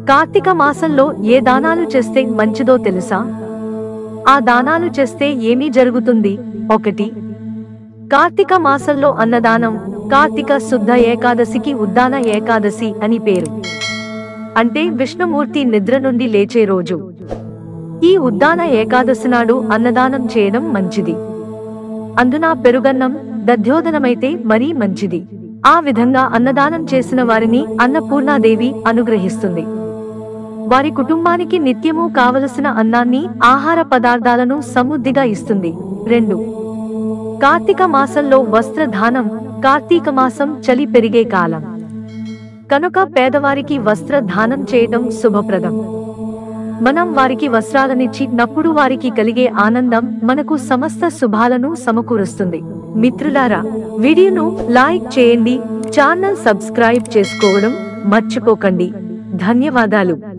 కార్తీక మాసంలో ఏ దానాలు చేస్తే మంచిదో తెలుసా ఆ దానాలు చేస్తే ఏమీ జరుగుతుంది ఒకటి కార్తీక మాసంలో అన్నదానం కార్తీక శుద్ధ ఏకాదశికి ఉద్దాన ఏకాదశి అని పేరు అంటే విష్ణుమూర్తి నిద్ర నుండి లేచే రోజు ఈ ఉద్దాన ఏకాదశి నాడు అన్నదానం చేయడం మంచిది అందున పెరుగన్నం దధ్యోదనమైతే మరీ మంచిది ఆ విధంగా అన్నదానం చేసిన వారిని అన్నపూర్ణాదేవి అనుగ్రహిస్తుంది వారి కుటుంబానికి నిత్యము కావలసిన అన్నాన్ని ఆహార పదార్థాలను సమృద్ధిగా ఇస్తుంది రెండు కార్తీక మాసంలో వస్త్రదానం కార్తీక మాసం చలి పెరిగే కాలం కనుక పేదవారికి వస్త్ర దానం చేయటం శుభప్రదం మనం వారికి వస్త్రాలనిచ్చినప్పుడు వారికి కలిగే ఆనందం మనకు సమస్త శుభాలను సమకూరుస్తుంది మిత్రులారా వీడియోను లైక్ చేయండి ఛానల్ సబ్స్క్రైబ్ చేసుకోవడం మర్చిపోకండి ధన్యవాదాలు